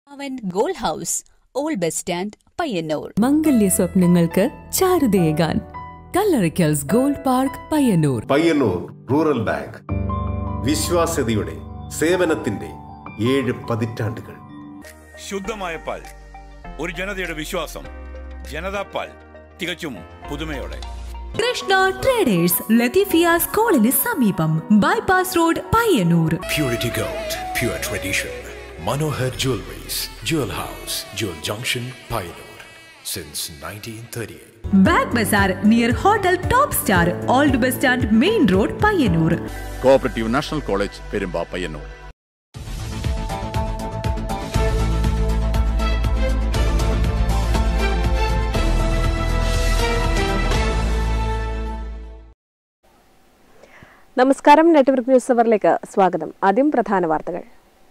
അവൻ gold house old bus stand Payyanur മംഗല്യ സ്വപ്നങ്ങൾക്ക് ചാരുതയേകാൻ Kallarakkal's gold park Payyanur Payyanur rural bank വിശ്വാസ്യതയുടെ സേവനത്തിന്റെ ഏഴ് പതിറ്റാണ്ടുകൾ ശുദ്ധമായ പാൽ ഒരു ജനതയുടെ വിശ്വാസം ജനതാ പാൽ തികച്ചും പുതുമയോടെ കൃഷ്ണ ട്രേഡേഴ്സ് ലത്തീഫിയ സ്കൂളിന് സമീപം bypass road Payyanur Purity Gold, pure tradition. Manohar Jewelries, Jewel House, Jewel Junction, Pioneer. Since 1938. Bag bazaar near hotel top star old bus stand main road Payyanur cooperative national college Perumba Payyanur നമസ്കാരം നെറ്റ്വർക്ക് ന്യൂസ് അവറിലേക്ക് സ്വാഗതം ആദ്യം പ്രധാന വാർത്തകൾ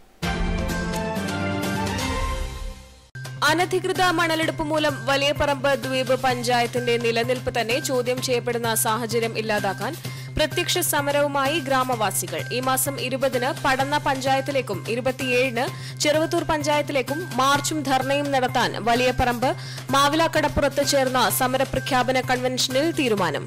അനധികൃത മണലെടുപ്പ് മൂലം വലിയ പറമ്പ് ദ്വീപ് പഞ്ചായത്തിന്റെ നിലനിൽപ്പ് തന്നെ ചോദ്യം ചെയ്യപ്പെടുന്ന സാഹചര്യം ഇല്ലാതാക്കാൻ പ്രത്യക്ഷ സമരവുമായി ഗ്രാമവാസികൾ ഈ മാസം ഇരുപതിന് പടന്ന പഞ്ചായത്തിലേക്കും ഇരുപത്തിയേഴിന് ചെറുവത്തൂർ പഞ്ചായത്തിലേക്കും മാർച്ചും ധർണയും നടത്താൻ വലിയ പറമ്പ് മാവിലാക്കടപ്പുറത്ത് ചേർന്ന സമരപ്രഖ്യാപന കൺവെൻഷനിൽ തീരുമാനം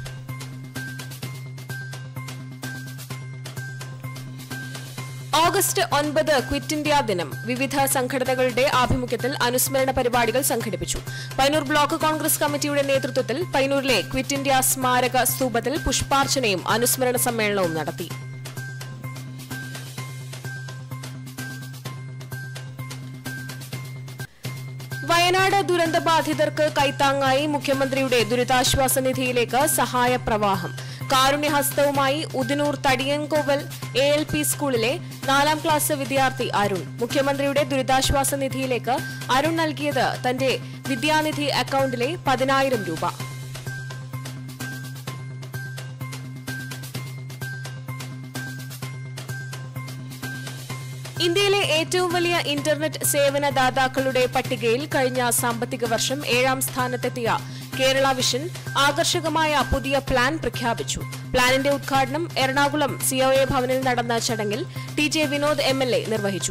ഓഗസ്റ്റ് ഒൻപത് ക്വിറ്റ് ഇന്ത്യ ദിനം വിവിധ സംഘടനകളുടെ ആഭിമുഖ്യത്തിൽ അനുസ്മരണ പരിപാടികൾ സംഘടിപ്പിച്ചു പൈനൂർ ബ്ലോക്ക് കോൺഗ്രസ് കമ്മിറ്റിയുടെ നേതൃത്വത്തിൽ പൈനൂരിലെ ക്വിറ്റ് ഇന്ത്യ സ്മാരക സ്തൂപത്തിൽ പുഷ്പാർച്ചനയും അനുസ്മരണ സമ്മേളനവും നടത്തി വയനാട് ദുരന്തബാധിതർക്ക് കൈത്താങ്ങായി മുഖ്യമന്ത്രിയുടെ ദുരിതാശ്വാസ നിധിയിലേക്ക് സഹായ പ്രവാഹം കാരുണ്യഹസ്തവുമായി Udinur Thadiyankoval A L P സ്കൂളിലെ നാലാം ക്ലാസ് വിദ്യാർത്ഥി അരുൺ മുഖ്യമന്ത്രിയുടെ ദുരിതാശ്വാസ നിധിയിലേക്ക് അരുൺ നൽകിയത് തന്റെ വിദ്യാനിധി അക്കൌണ്ടിലെ പതിനായിരം രൂപ ഇന്ത്യയിലെ ഏറ്റവും വലിയ ഇന്റർനെറ്റ് സേവന ദാതാക്കളുടെ പട്ടികയിൽ കഴിഞ്ഞ സാമ്പത്തിക വർഷം ഏഴാം സ്ഥാനത്തെത്തിയ കേരള വിഷൻ ആകർഷകമായ പുതിയ പ്ലാൻ പ്രഖ്യാപിച്ചു പ്ലാനിന്റെ ഉദ്ഘാടനം എറണാകുളം സിഒഎ ഭവനിൽ നടന്ന ചടങ്ങിൽ T J Vinod M L A നിർവഹിച്ചു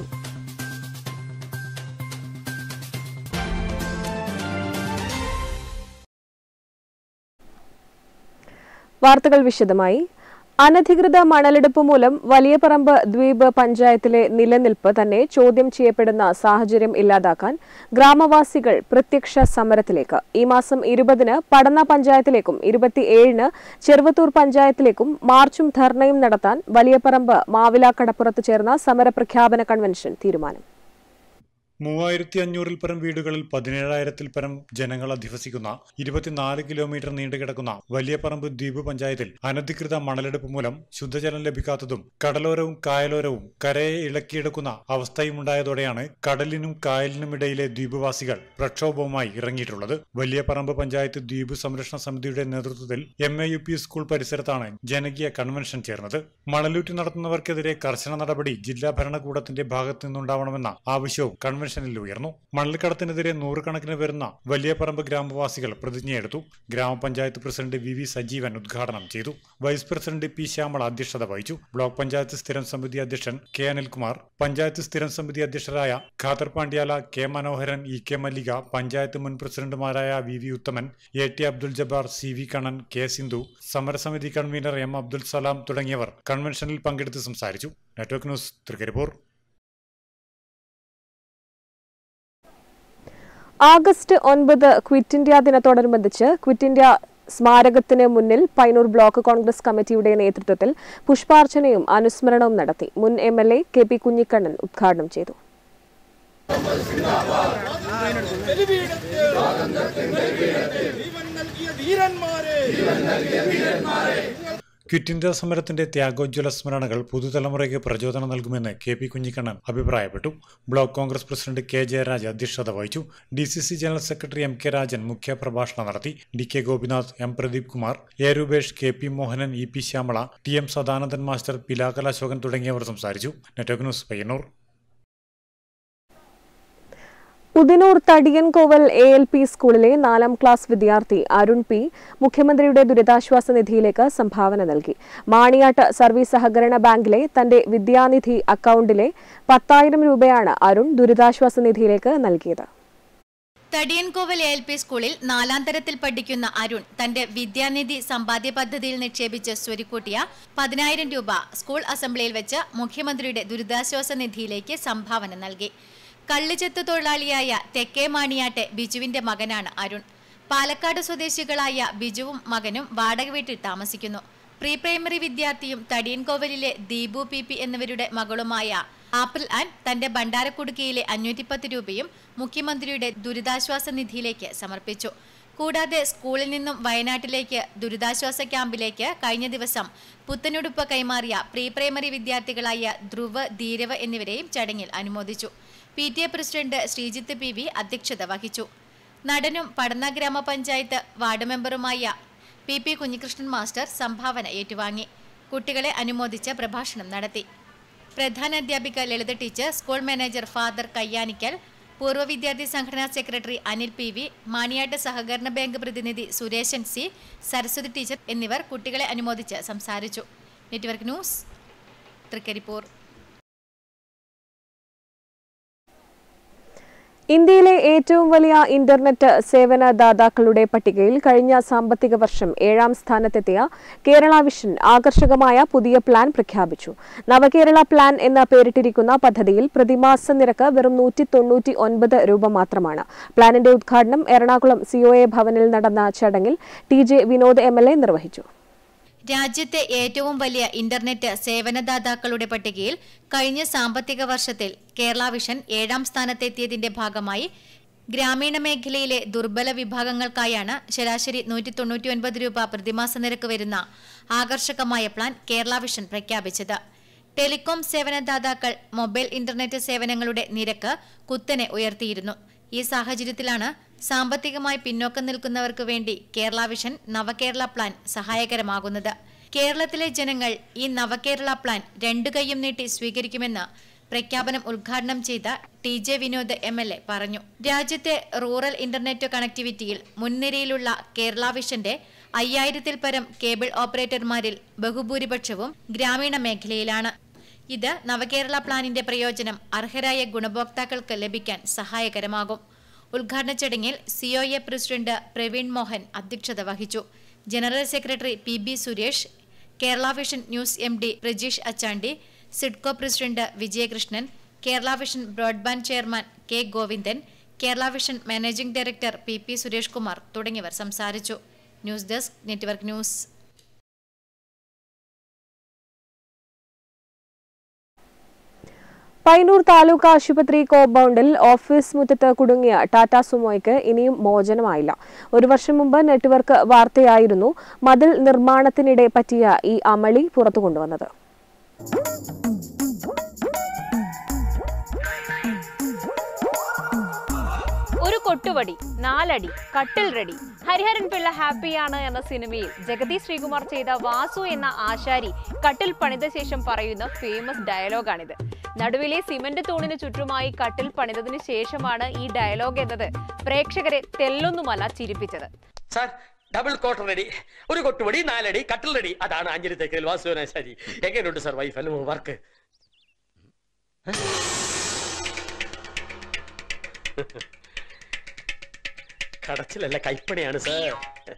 വാർത്തകൾ വിശദമായി അനധികൃത മണലെടുപ്പ് മൂലം വലിയ പറമ്പ് ദ്വീപ് പഞ്ചായത്തിലെ നിലനിൽപ്പ് തന്നെ ചോദ്യം ചെയ്യപ്പെടുന്ന സാഹചര്യം ഇല്ലാതാക്കാൻ ഗ്രാമവാസികൾ പ്രത്യക്ഷ സമരത്തിലേക്ക് ഈ മാസം ഇരുപതിന് പടന്ന പഞ്ചായത്തിലേക്കും ഇരുപത്തിയേഴിന് ചെറുവത്തൂർ പഞ്ചായത്തിലേക്കും മാർച്ചും ധർണയും നടത്താൻ വലിയപറമ്പ് മാവിലാക്കടപ്പുറത്ത് ചേർന്ന സമരപ്രഖ്യാപന കൺവെൻഷൻ തീരുമാനം മൂവായിരത്തി അഞ്ഞൂറിൽ പരം വീടുകളിൽ പതിനേഴായിരത്തിൽ പരം ജനങ്ങൾ അധിവസിക്കുന്ന ഇരുപത്തിനാല് കിലോമീറ്റർ നീണ്ടുകിടക്കുന്ന വലിയ പറമ്പ് ദ്വീപ് പഞ്ചായത്തിൽ അനധികൃത മണലെടുപ്പ് മൂലം ശുദ്ധജലം ലഭിക്കാത്തതും കടലോരവും കായലോരവും കരയെ ഇളക്കിയെടുക്കുന്ന അവസ്ഥയുമുണ്ടായതോടെയാണ് കടലിനും കായലിനും ഇടയിലെ ദ്വീപുവാസികൾ പ്രക്ഷോഭവുമായി ഇറങ്ങിയിട്ടുള്ളത് വലിയ പറമ്പ് പഞ്ചായത്ത് ദ്വീപ് സംരക്ഷണ സമിതിയുടെ നേതൃത്വത്തിൽ M A U P school പരിസരത്താണ് ജനകീയ കൺവെൻഷൻ ചേർന്നത് മണലൂറ്റ് നടത്തുന്നവർക്കെതിരെ കർശന നടപടി ജില്ലാ ഭരണകൂടത്തിന്റെ ഭാഗത്തു നിന്നുണ്ടാവണമെന്ന ആവശ്യവും കൺവെൻഷനിൽ ഉയർന്നു മണൽക്കടത്തിനെതിരെ നൂറുകണക്കിന് വരുന്ന വലിയ പറമ്പ് ഗ്രാമവാസികൾ പ്രതിജ്ഞയെടുത്തു ഗ്രാമപഞ്ചായത്ത് പ്രസിഡന്റ് വി വി സജീവൻ ഉദ്ഘാടനം ചെയ്തു വൈസ് പ്രസിഡന്റ് പി ശ്യാമള അധ്യക്ഷത വഹിച്ചു ബ്ലോക്ക് പഞ്ചായത്ത് സ്ഥിരം സമിതി അധ്യക്ഷൻ കെ അനിൽകുമാർ പഞ്ചായത്ത് സ്ഥിരം സമിതി അധ്യക്ഷരായ Khader Pandyala K Manoharan E K Mallika panchayat മുൻ പ്രസിഡന്റുമാരായ V V Uthaman A T Abdul Jabbar C V Kannan K Sindhu സമരസമിതി കൺവീനർ എം അബ്ദുൽ സലാം തുടങ്ങിയവർ കൺവെൻഷനിൽ പങ്കെടുത്ത് സംസാരിച്ചു നെറ്റ്വർക്ക് ന്യൂസ് തൃക്കരിപ്പൂർ ആഗസ്റ്റ് ഒൻപത് ക്വിറ്റ് ഇന്ത്യ ദിനത്തോടനുബന്ധിച്ച് ക്വിറ്റ് ഇന്ത്യ സ്മാരകത്തിന് മുന്നിൽ പൈനൂർ ബ്ലോക്ക് കോൺഗ്രസ് കമ്മിറ്റിയുടെ നേതൃത്വത്തിൽ പുഷ്പാർച്ചനയും അനുസ്മരണവും നടത്തി മുൻ M L A K P Kunhikannan ഉദ്ഘാടനം ചെയ്തു ക്വിറ്റ് ഇന്ത്യ സമരത്തിന്റെ ത്യാഗോജ്വല സ്മരണകൾ പുതുതലമുറയ്ക്ക് പ്രചോദനം നൽകുമെന്ന് കെ പി കുഞ്ഞിക്കണ്ണൻ അഭിപ്രായപ്പെട്ടു block Congress president K Jayaraj അധ്യക്ഷത വഹിച്ചു D C C general secretary M K Rajan മുഖ്യപ്രഭാഷണം നടത്തി D K Gopinath M Pradeep Kumar A Rupesh K P Mohanan E P Shyamala T M Sadanandan master Pilakala Ashokan തുടങ്ങിയവർ സംസാരിച്ചു network news Payyanur Udinur Thadiyankoval A L P സ്കൂളിലെ നാലാം ക്ലാസ് വിദ്യാർത്ഥി അരുൺ പി മുഖ്യമന്ത്രിയുടെ ദുരിതാശ്വാസ നിധിയിലേക്ക് സംഭാവന നൽകി മാണിയാട്ട് സർവീസ് സഹകരണ ബാങ്കിലെ തന്റെ വിദ്യാനിധി അക്കൗണ്ടിലെ പത്തായിരം രൂപയാണ് അരുൺ ദുരിതാശ്വാസ നിധിയിലേക്ക് നൽകിയത് തടിയൻകോവൽ എ എൽ പി സ്കൂളിൽ നാലാം തരത്തിൽ പഠിക്കുന്ന അരുൺ തന്റെ വിദ്യാനിധി സമ്പാദ്യ പദ്ധതിയിൽ നിക്ഷേപിച്ച് സ്വരുക്കൂട്ടിയ പതിനായിരം രൂപ സ്കൂൾ അസംബ്ലിയിൽ വെച്ച് മുഖ്യമന്ത്രിയുടെ ദുരിതാശ്വാസ നിധിയിലേക്ക് സംഭാവന നൽകി കള്ളിച്ചെത്ത് തൊഴിലാളിയായ തെക്കേ മാണിയാട്ടെ ബിജുവിന്റെ മകനാണ് അരുൺ പാലക്കാട് സ്വദേശികളായ ബിജുവും മകനും വാടക വീട്ടിൽ താമസിക്കുന്നു പ്രീ പ്രൈമറി വിദ്യാർത്ഥിയും തടിയൻകോവലിലെ ദീപു പി പി എന്നിവരുടെ മകളുമായ ആപ്പിൾ ആൻ തന്റെ ഭണ്ഡാരക്കുടുക്കയിലെ അഞ്ഞൂറ്റിപ്പത്ത് രൂപയും മുഖ്യമന്ത്രിയുടെ ദുരിതാശ്വാസ നിധിയിലേക്ക് സമർപ്പിച്ചു കൂടാതെ സ്കൂളിൽ നിന്നും വയനാട്ടിലേക്ക് ദുരിതാശ്വാസ ക്യാമ്പിലേക്ക് കഴിഞ്ഞ ദിവസം പുത്തനുടുപ്പ് കൈമാറിയ പ്രീ പ്രൈമറി വിദ്യാർത്ഥികളായ ധ്രുവ് ധീരവ് എന്നിവരെയും ചടങ്ങിൽ അനുമോദിച്ചു P T A president Sreejith P V അധ്യക്ഷത വഹിച്ചു നടനും പടന്ന ഗ്രാമപഞ്ചായത്ത് വാർഡ് മെമ്പറുമായ പി പി കുഞ്ഞികൃഷ്ണൻ മാസ്റ്റർ സംഭാവന ഏറ്റുവാങ്ങി കുട്ടികളെ അനുമോദിച്ച് പ്രഭാഷണം നടത്തി പ്രധാന അധ്യാപിക Lalitha teacher school manager father Kayyanickal പൂർവ്വ വിദ്യാർത്ഥി സംഘടനാ secretary Anil P V Maniyat സഹകരണ ബാങ്ക് പ്രതിനിധി സുരേഷൻ സി സരസ്വതി ടീച്ചർ എന്നിവർ കുട്ടികളെ അനുമോദിച്ച് സംസാരിച്ചു നെറ്റ്വർക്ക് ന്യൂസ് തൃക്കരിപ്പൂർ ഇന്ത്യയിലെ ഏറ്റവും വലിയ ഇന്റർനെറ്റ് സേവന ദാതാക്കളുടെ പട്ടികയിൽ കഴിഞ്ഞ സാമ്പത്തിക വർഷം ഏഴാം സ്ഥാനത്തെത്തിയ കേരള വിഷൻ ആകർഷകമായ പുതിയ പ്ലാൻ പ്രഖ്യാപിച്ചു നവകേരള പ്ലാൻ എന്ന് പേരിട്ടിരിക്കുന്ന പദ്ധതിയിൽ പ്രതിമാസ നിരക്ക് വെറും നൂറ്റി തൊണ്ണൂറ്റി ഒൻപത് രൂപ മാത്രമാണ് പ്ലാനിന്റെ ഉദ്ഘാടനം എറണാകുളം സിഒഎ ഭവനിൽ നടന്ന ചടങ്ങിൽ T J Vinod M L A നിർവഹിച്ചു രാജ്യത്തെ ഏറ്റവും വലിയ ഇന്റർനെറ്റ് സേവനദാതാക്കളുടെ പട്ടികയിൽ കഴിഞ്ഞ സാമ്പത്തിക വർഷത്തിൽ കേരള വിഷൻ ഏഴാം സ്ഥാനത്തെത്തിയതിന്റെ ഭാഗമായി ഗ്രാമീണ മേഖലയിലെ ദുർബല വിഭാഗങ്ങൾക്കായാണ് ശരാശരി നൂറ്റി തൊണ്ണൂറ്റി ഒൻപത് രൂപ പ്രതിമാസ നിരക്ക് വരുന്ന ആകർഷകമായ പ്ലാൻ കേരള വിഷൻ പ്രഖ്യാപിച്ചത് ടെലികോം സേവനദാതാക്കൾ മൊബൈൽ ഇന്റർനെറ്റ് സേവനങ്ങളുടെ നിരക്ക് കുത്തനെ ഉയർത്തിയിരുന്നു ഈ സാഹചര്യത്തിലാണ് സാമ്പത്തികമായി പിന്നോക്കം നിൽക്കുന്നവർക്ക് വേണ്ടി കേരള വിഷൻ നവകേരള പ്ലാൻ സഹായകരമാകുന്നത് കേരളത്തിലെ ജനങ്ങൾ ഈ നവകേരള പ്ലാൻ രണ്ടു കൈയും നീട്ടി സ്വീകരിക്കുമെന്ന് പ്രഖ്യാപനം ഉദ്ഘാടനം ചെയ്ത T J Vinod M L A പറഞ്ഞു രാജ്യത്തെ റൂറൽ ഇന്റർനെറ്റ് കണക്ടിവിറ്റിയിൽ മുൻനിരയിലുള്ള കേരള വിഷന്റെ അയ്യായിരത്തിൽ പരം കേബിൾ ഓപ്പറേറ്റർമാരിൽ ബഹുഭൂരിപക്ഷവും ഗ്രാമീണ മേഖലയിലാണ് ഇത് നവകേരള പ്ലാനിന്റെ പ്രയോജനം അർഹരായ ഗുണഭോക്താക്കൾക്ക് ലഭിക്കാൻ സഹായകരമാകും ഉദ്ഘാടന ചടങ്ങിൽ സിഒഎ പ്രസിഡന്റ് പ്രവീൺ മോഹൻ അധ്യക്ഷത വഹിച്ചു general secretary P B Suresh Kerala vision news M D Prajeesh Achandi SIDCO president Vijayakrishnan Kerala vision broadband chairman K Govindan Kerala vision managing director P P Suresh Kumar തുടങ്ങിയവർ സംസാരിച്ചു news desk network news Payyanur taluk ആശുപത്രി കോമ്പൗണ്ടിൽ ഓഫീസ് മുറ്റത്ത് കുടുങ്ങിയ ടാറ്റ സുമോയ്ക്ക് ഇനിയും മോചനമായില്ല ഒരു വർഷം മുമ്പ് നെറ്റ്വർക്ക് വാർത്തയായിരുന്നു മതിൽ നിർമ്മാണത്തിനിടെ പറ്റിയ ഈ അമളി പുറത്തു കൊണ്ടുവന്നത് ഒരു കൊട്ടുവടി നാലടി കട്ടിൽ റെഡി ഹരിഹരൻ പിള്ള ഹാപ്പിയാണ് എന്ന സിനിമയിൽ ജഗതി ശ്രീകുമാർ ചെയ്ത വാസു എന്ന ആശാരി കട്ടിൽ പണിത ശേഷം പറയുന്ന ഫേമസ് ഡയലോഗാണിത് നടുവിലെ സിമന്റ് തൂണിന് ചുറ്റുമായി കട്ടിൽ പണിതതിനു ശേഷമാണ് ഈ ഡയലോഗ് എന്നത് പ്രേക്ഷകരെ തെല്ലൊന്നുമല്ല ചിരിപ്പിച്ചത് സാർ ഡബിൾ കോട്ടർ റെഡി ഒരു കൊട്ടുപടി നാലടി കട്ടിൽ റെഡി അതാണ് അഞ്ചരി തെക്കൽ വാസുവനാശാരി എങ്ങനെയുണ്ട് സാർ വൈഫ് അല്ല വർക്ക് കടച്ചിലല്ല കൈപ്പണിയാണ് സാർ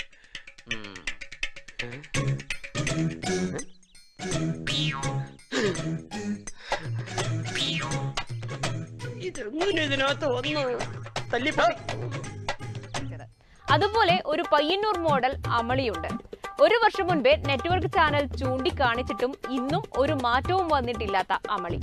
ഇതെങ്ങനെ ഇതിനകത്ത് വന്നു തല്ലിപ്പോ അതുപോലെ ഒരു പയ്യന്നൂർ മോഡൽ അമളിയുണ്ട് ഒരു വർഷം മുൻപേ നെറ്റ്വർക്ക് ചാനൽ ചൂണ്ടിക്കാണിച്ചിട്ടും ഇന്നും ഒരു മാറ്റവും വന്നിട്ടില്ലാത്ത അമളി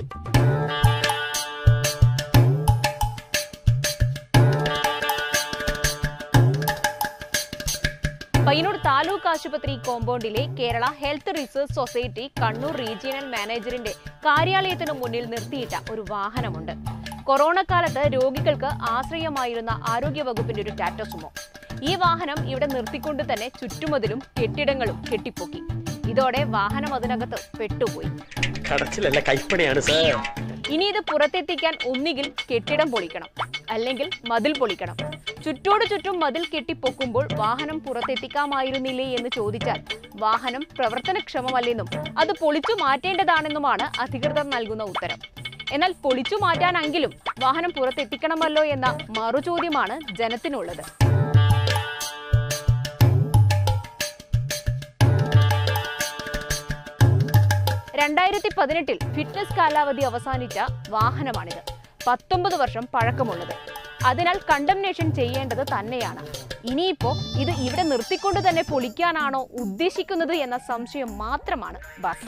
പയ്യന്നൂർ താലൂക്ക് ആശുപത്രി കോമ്പൗണ്ടിലെ Kerala health research society Kannur regional മാനേജറിന്റെ കാര്യാലയത്തിന് മുന്നിൽ നിർത്തിയിട്ട ഒരു വാഹനമുണ്ട് കൊറോണ കാലത്ത് രോഗികൾക്ക് ആശ്രയമായിരുന്ന ആരോഗ്യ വകുപ്പിന്റെ ഒരു ടാറ്റ സുമോ ഈ വാഹനം ഇവിടെ നിർത്തിക്കൊണ്ട് തന്നെ ചുറ്റുമതിലും കെട്ടിടങ്ങളും കെട്ടിപ്പൊക്കി ഇതോടെ വാഹനം അതിനകത്ത് പെട്ടുപോയി കടച്ചിലല്ല കൈപ്പണിയാണ് സാർ ഇനി ഇത് പുറത്തെത്തിക്കാൻ ഒന്നുകിൽ കെട്ടിടം പൊളിക്കണം അല്ലെങ്കിൽ മതിൽ പൊളിക്കണം ചുറ്റോട് ചുറ്റും മതിൽ കെട്ടിപ്പൊക്കുമ്പോൾ വാഹനം പുറത്തെത്തിക്കാമായിരുന്നില്ലേ എന്ന് ചോദിച്ചാൽ വാഹനം പ്രവർത്തനക്ഷമമല്ലെന്നും അത് പൊളിച്ചു മാറ്റേണ്ടതാണെന്നുമാണ് അധികൃതർ നൽകുന്ന ഉത്തരം എന്നാൽ പൊളിച്ചു മാറ്റാനെങ്കിലും വാഹനം പുറത്തെത്തിക്കണമല്ലോ എന്ന മറുചോദ്യമാണ് ജനത്തിനുള്ളത് രണ്ടായിരത്തി പതിനെട്ടിൽ ഫിറ്റ്നസ് കാലാവധി അവസാനിച്ച വാഹനമാണിത് പത്തൊമ്പത് വർഷം പഴക്കമുള്ളത് അതിനാൽ കണ്ടംനേഷൻ ചെയ്യേണ്ടത് തന്നെയാണ് ഇനിയിപ്പോ ഇത് ഇവിടെ നിർത്തിക്കൊണ്ട് തന്നെ പൊളിക്കാനാണോ ഉദ്ദേശിക്കുന്നത് എന്ന സംശയം മാത്രമാണ് ബാക്കി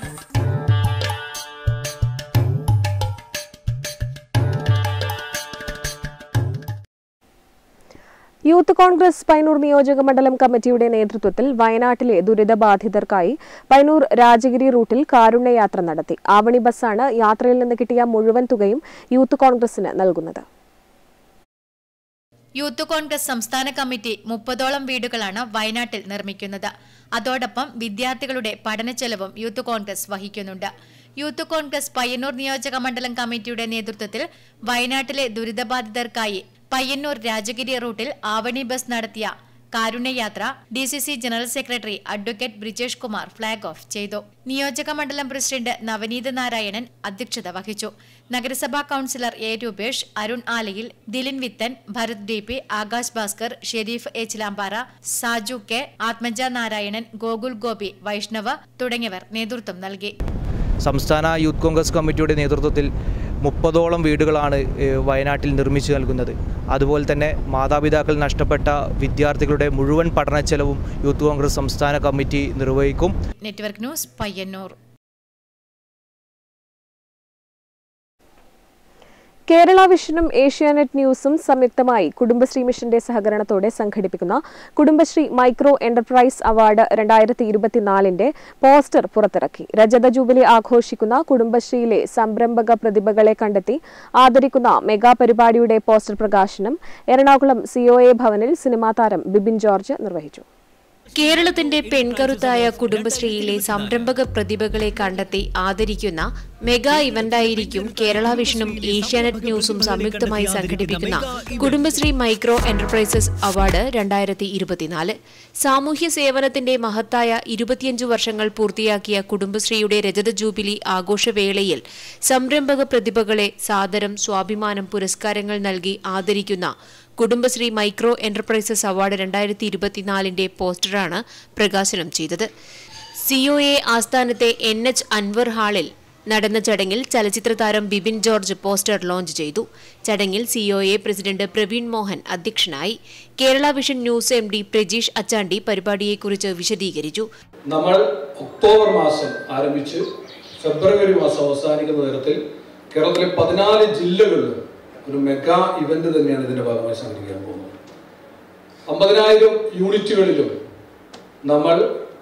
യൂത്ത് കോൺഗ്രസ് പൈനൂർ നിയോജക മണ്ഡലം കമ്മിറ്റിയുടെ നേതൃത്വത്തിൽ വയനാട്ടിലെ ദുരിതബാധിതർക്കായി പൈനൂർ രാജഗിരി റൂട്ടിൽ കാരുണ്യയാത്ര നടത്തി ആവണി ബസ്സാണ് യാത്രയിൽ നിന്ന് കിട്ടിയ മുഴുവൻ തുകയും യൂത്ത് കോൺഗ്രസിന് നൽകുന്നത് യൂത്ത് കോൺഗ്രസ് സംസ്ഥാന കമ്മിറ്റി മുപ്പതോളം വീടുകളാണ് വയനാട്ടിൽ നിർമ്മിക്കുന്നത് അതോടൊപ്പം വിദ്യാർത്ഥികളുടെ പഠനച്ചെലവും യൂത്ത് കോൺഗ്രസ് വഹിക്കുന്നുണ്ട് യൂത്ത് കോൺഗ്രസ് പയ്യന്നൂർ നിയോജക മണ്ഡലം കമ്മിറ്റിയുടെ നേതൃത്വത്തിൽ വയനാട്ടിലെ ദുരിതബാധിതർക്കായി പയ്യന്നൂർ രാജഗിരി റൂട്ടിൽ ആവണി ബസ് നടത്തിയ കാരുണ്യയാത്ര D C C general secretary advocate Brijesh Kumar flag off ചെയ്തു നിയോജക മണ്ഡലം പ്രസിഡന്റ് നവനീത് നാരായണൻ അധ്യക്ഷത വഹിച്ചു നഗരസഭാ councillor A Rupesh Arun Alayil Dilin Vithan Bharath D P Akash Bhaskar Sharif H Lampara Saju K Athmaja Narayanan Gokul Gopi Vaishnav തുടങ്ങിയവർ നേതൃത്വം നൽകി സംസ്ഥാന യൂത്ത് കോൺഗ്രസ് കമ്മിറ്റിയുടെ നേതൃത്വത്തിൽ മുപ്പതോളം വീടുകളാണ് ഏഹ്, വയനാട്ടിൽ നിർമ്മിച്ചു നൽകുന്നത് അതുപോലെ തന്നെ മാതാപിതാക്കൾ നഷ്ടപ്പെട്ട വിദ്യാർത്ഥികളുടെ മുഴുവൻ പഠനച്ചെലവും യൂത്ത് കോൺഗ്രസ് സംസ്ഥാന കമ്മിറ്റി നിർവഹിക്കും നെറ്റ്വർക്ക് ന്യൂസ് പയ്യന്നൂർ കേരള വിഷനും ഏഷ്യാനെറ്റ് ന്യൂസും സംയുക്തമായി കുടുംബശ്രീ മിഷന്റെ സഹകരണത്തോടെ സംഘടിപ്പിക്കുന്ന കുടുംബശ്രീ മൈക്രോ എന്റർപ്രൈസ് അവാർഡ് രണ്ടായിരത്തി ഇരുപത്തിനാലിന്റെ പോസ്റ്റർ പുറത്തിറക്കി രജത ജൂബിലി ആഘോഷിക്കുന്ന കുടുംബശ്രീയിലെ സംരംഭക പ്രതിഭകളെ കണ്ടെത്തി ആദരിക്കുന്ന മെഗാ പരിപാടിയുടെ പോസ്റ്റർ പ്രകാശനം എറണാകുളം സിഒഎ ഭവനിൽ സിനിമാ താരം ബിബിൻ ജോർജ് നിർവഹിച്ചു കേരളത്തിന്റെ പെൺകരുത്തായ കുടുംബശ്രീയിലെ സംരംഭക പ്രതിഭകളെ കണ്ടെത്തി ആദരിക്കുന്ന മെഗാ ഇവന്റായിരിക്കും കേരള വിഷനും ഏഷ്യാനെറ്റ് ന്യൂസും സംയുക്തമായി സംഘടിപ്പിക്കുന്ന കുടുംബശ്രീ മൈക്രോ എന്റർപ്രൈസസ് അവാർഡ് രണ്ടായിരത്തി ഇരുപത്തിനാല് സാമൂഹ്യ സേവനത്തിന്റെ മഹത്തായ ഇരുപത്തിയഞ്ചു വർഷങ്ങൾ പൂർത്തിയാക്കിയ കുടുംബശ്രീയുടെ രജത ജൂബിലി ആഘോഷവേളയിൽ സംരംഭക പ്രതിഭകളെ സാദരം സ്വാഭിമാനം പുരസ്കാരങ്ങൾ നൽകി ആദരിക്കുന്ന കുടുംബശ്രീ മൈക്രോ എന്റർപ്രൈസസ് അവാർഡ് രണ്ടായിരത്തി ഇരുപത്തിനാലിന്റെ പോസ്റ്ററാണ് പ്രകാശനം ചെയ്തത് സിഒഎ ആസ്ഥാനത്തെ എൻ എച്ച് അൻവർ ഹാളിൽ നടന്ന ചടങ്ങിൽ ചലച്ചിത്ര താരം ബിബിൻ ജോർജ് പോസ്റ്റർ ലോഞ്ച് ചെയ്തു ചടങ്ങിൽ സിഒഎ പ്രസിഡന്റ് പ്രവീൺ മോഹൻ അധ്യക്ഷനായി Kerala vision news M D Prajeesh Achandi പരിപാടിയെക്കുറിച്ച് വിശദീകരിച്ചു നമ്മൾ ഒക്ടോബർ മാസം ആരംഭിച്ച് ഫെബ്രുവരി മാസം അവസാനിക്കുന്ന തരത്തിൽ കേരളത്തിലെ പതിനാല് ജില്ലകളിലും ഒരു മെഗാ ഇവന്റ് തന്നെയാണ് ഇതിന്റെ ഭാഗമായി സംഘടിപ്പിക്കാൻ പോകുന്നത് അമ്പതിനായിരം യൂണിറ്റുകളിലും നമ്മൾ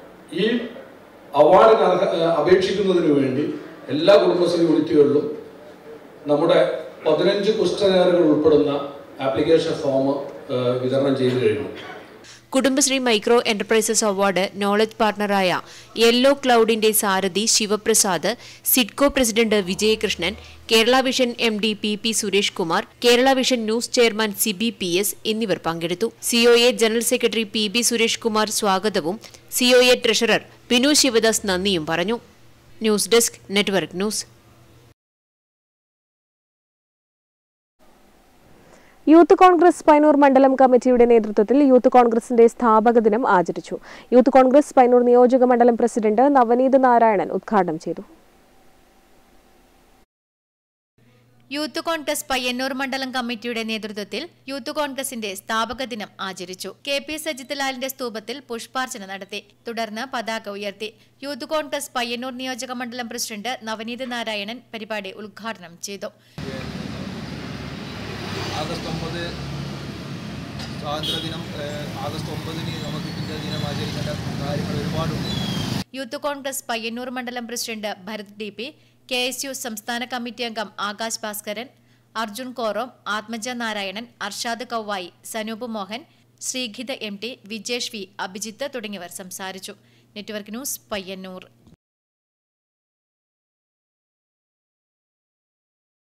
ഈ അവാർഡിന് അർഹ ഏഹ് അപേക്ഷിക്കുന്നതിന് വേണ്ടി എല്ലാ കുടുംബശ്രീ യൂണിറ്റുകളിലും നമ്മുടെ പതിനഞ്ച് ക്വസ്റ്റനെയറുകൾ ഉൾപ്പെടുന്ന ആപ്ലിക്കേഷൻ ഫോം ഏഹ് വിതരണം ചെയ്തു കഴിഞ്ഞു Kudumbashree micro enterprises award knowledge പാർട്ണറായ യെല്ലോ ക്ലൗഡിന്റെ സാരഥി Sivaprasad SIDCO president Vijayakrishnan Kerala vision M D P P Suresh Kumar Kerala vision news chairman Siby P S എന്നിവർ പങ്കെടുത്തു COA general secretary P B Suresh Kumar സ്വാഗതവും സിഒഎ ട്രഷറർ ബിനു ശിവദാസ് നന്ദിയും പറഞ്ഞു news desk network news youth Congress Payyanur മണ്ഡലം കമ്മിറ്റിയുടെ നേതൃത്വത്തിൽ യൂത്ത് കോൺഗ്രസിന്റെ സ്ഥാപക ദിനം ആചരിച്ചു യൂത്ത് കോൺഗ്രസ് പൈനൂർ നിയോജക മണ്ഡലം പ്രസിഡന്റ് നവനീത് നാരായണൻ ഉദ്ഘാടനം ചെയ്തു യൂത്ത് കോൺഗ്രസ് പയ്യന്നൂർ മണ്ഡലം കമ്മിറ്റിയുടെ നേതൃത്വത്തിൽ യൂത്ത് കോൺഗ്രസിന്റെ സ്ഥാപക ദിനം ആചരിച്ചു കെ പി സജിത് ലാലിന്റെ സ്തൂപത്തിൽ പുഷ്പാർച്ചന നടത്തി തുടർന്ന് പതാക ഉയർത്തി യൂത്ത് കോൺഗ്രസ് പയ്യന്നൂർ നിയോജക മണ്ഡലം പ്രസിഡന്റ് നവനീത് നാരായണൻ പരിപാടി ഉദ്ഘാടനം ചെയ്തു ആഗസ്റ്റ് ഒമ്പത് സ്വാതന്ത്ര്യ ദിനം ഏഹ്, ആഗസ്റ്റ് ഒമ്പതിന് നമുക്ക് ഇന്ത്യ ദിനം ആചരിക്കേണ്ട കാര്യങ്ങൾ ഒരുപാടുണ്ട് യൂത്ത് കോൺഗ്രസ് പയ്യന്നൂർ മണ്ഡലം president Bharath D P K S U സംസ്ഥാന കമ്മിറ്റി അംഗം Akash Bhaskaran Arjun Korom Athmaja Narayanan Arshad Kauvayi Sanoop Mohan Sreegitha M T Vijesh V Abhijith തുടങ്ങിയവർ സംസാരിച്ചു നെറ്റ്വർക്ക് ന്യൂസ് പയ്യന്നൂർ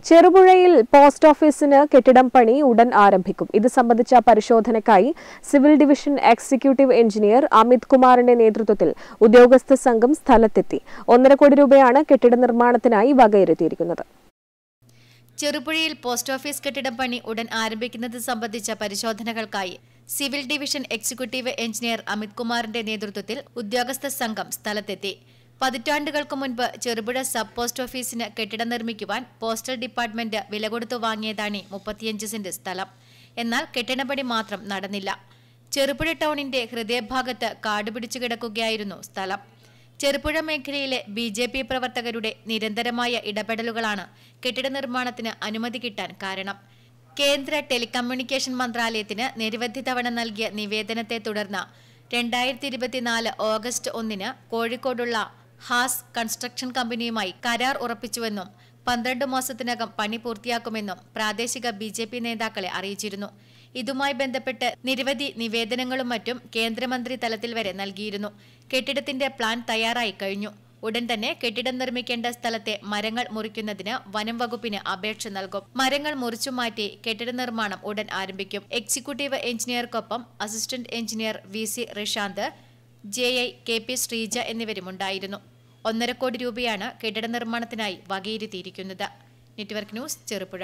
ചെറുപുഴയിൽ പോസ്റ്റ് ഓഫീസിന് കെട്ടിടം പണി ഉടൻ ആരംഭിക്കും ഇത് സംബന്ധിച്ച പരിശോധനയ്ക്കായി civil division executive engineer Amit കുമാറിന്റെ നേതൃത്വത്തിൽ ഉദ്യോഗസ്ഥ സംഘം സ്ഥലത്തെത്തി ഒന്നര കോടി രൂപയാണ് കെട്ടിട നിർമ്മാണത്തിനായി വകയിരുത്തിയിരിക്കുന്നത് ചെറുപുഴയിൽ പോസ്റ്റ് ഓഫീസ് കെട്ടിടം പണി ഉടൻ ആരംഭിക്കുന്നത് സംബന്ധിച്ച പരിശോധനകൾക്കായി civil division executive engineer Amit കുമാറിന്റെ നേതൃത്വത്തിൽ ഉദ്യോഗസ്ഥ സംഘം സ്ഥലത്തെത്തി പതിറ്റാണ്ടുകൾക്ക് മുൻപ് ചെറുപുഴ സബ് പോസ്റ്റ് ഓഫീസിന് കെട്ടിടം നിർമ്മിക്കുവാൻ പോസ്റ്റൽ ഡിപ്പാർട്ട്മെന്റ് വില കൊടുത്തു വാങ്ങിയതാണ് മുപ്പത്തിയഞ്ച് സെന്റ് സ്ഥലം എന്നാൽ കെട്ടിടപണി മാത്രം നടന്നില്ല ചെറുപുഴ ടൗണിന്റെ ഹൃദയഭാഗത്ത് കാടുപിടിച്ചു കിടക്കുകയായിരുന്നു സ്ഥലം ചെറുപുഴ മേഖലയിലെ ബി ജെ പി പ്രവർത്തകരുടെ നിരന്തരമായ ഇടപെടലുകളാണ് കെട്ടിട നിർമ്മാണത്തിന് അനുമതി കിട്ടാൻ കാരണം കേന്ദ്ര ടെലികമ്മ്യൂണിക്കേഷൻ മന്ത്രാലയത്തിന് നിരവധി തവണ നൽകിയ നിവേദനത്തെ തുടർന്ന് രണ്ടായിരത്തി ഇരുപത്തിനാല് ഓഗസ്റ്റ് ഒന്നിന് കോഴിക്കോടുള്ള ഹാസ് കൺസ്ട്രക്ഷൻ കമ്പനിയുമായി കരാർ ഉറപ്പിച്ചുവെന്നും പന്ത്രണ്ട് മാസത്തിനകം പണി പൂർത്തിയാക്കുമെന്നും പ്രാദേശിക ബി ജെ പി നേതാക്കളെ അറിയിച്ചിരുന്നു ഇതുമായി ബന്ധപ്പെട്ട് നിരവധി നിവേദനങ്ങളും മറ്റും കേന്ദ്രമന്ത്രി തലത്തിൽ വരെ നൽകിയിരുന്നു കെട്ടിടത്തിന്റെ പ്ലാൻ തയ്യാറായി കഴിഞ്ഞു ഉടൻ തന്നെ കെട്ടിടം നിർമ്മിക്കേണ്ട സ്ഥലത്തെ മരങ്ങൾ മുറിക്കുന്നതിന് വനം വകുപ്പിന് അപേക്ഷ നൽകും മരങ്ങൾ മുറിച്ചുമാറ്റി കെട്ടിട നിർമ്മാണം ഉടൻ ആരംഭിക്കും എക്സിക്യൂട്ടീവ് എഞ്ചിനീയർക്കൊപ്പം assistant engineer V C Rishanth J I K P Sreeja എന്നിവരുമുണ്ടായിരുന്നു ഒന്നര കോടി രൂപയാണ് കെട്ടിട നിർമ്മാണത്തിനായി വകയിരുത്തിയിരിക്കുന്നത് നെറ്റ്വർക്ക് ന്യൂസ് ചെറുപുഴ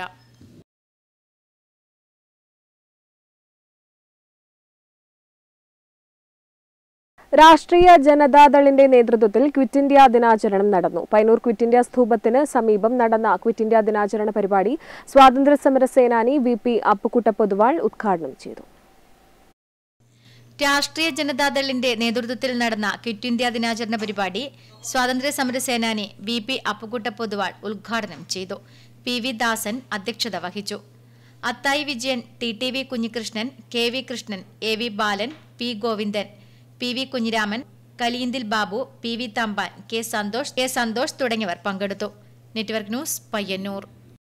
രാഷ്ട്രീയ ജനതാദളിന്റെ നേതൃത്വത്തിൽ ക്വിറ്റ് ഇന്ത്യ ദിനാചരണം നടന്നു പൈനൂർ ക്വിറ്റ് ഇന്ത്യ സ്തൂപത്തിന് സമീപം നടന്ന ക്വിറ്റ് ഇന്ത്യ ദിനാചരണ പരിപാടി സ്വാതന്ത്ര്യ സമര സേനാനി വി പി അപ്പുക്കുട്ട പൊതുവാൾ ഉദ്ഘാടനം ചെയ്തു രാഷ്ട്രീയ ജനതാദളിന്റെ നേതൃത്വത്തിൽ നടന്ന ക്വിറ്റ് ഇന്ത്യ ദിനാചരണ പരിപാടി സ്വാതന്ത്ര്യ സമര സേനാനി വി പി അപ്പുക്കുട്ട പൊതുവാൾ ഉദ്ഘാടനം ചെയ്തു പി വി ദാസൻ അധ്യക്ഷത വഹിച്ചു Athayi Vijayan T T V Kunhikrishnan K V Krishnan A V Balan P Govindan P V Kunhiraman Kalinthil Babu P V Thampan K Santhosh K Santhosh തുടങ്ങിയവർ പങ്കെടുത്തു നെറ്റ്വർക്ക് ന്യൂസ് പയ്യന്നൂർ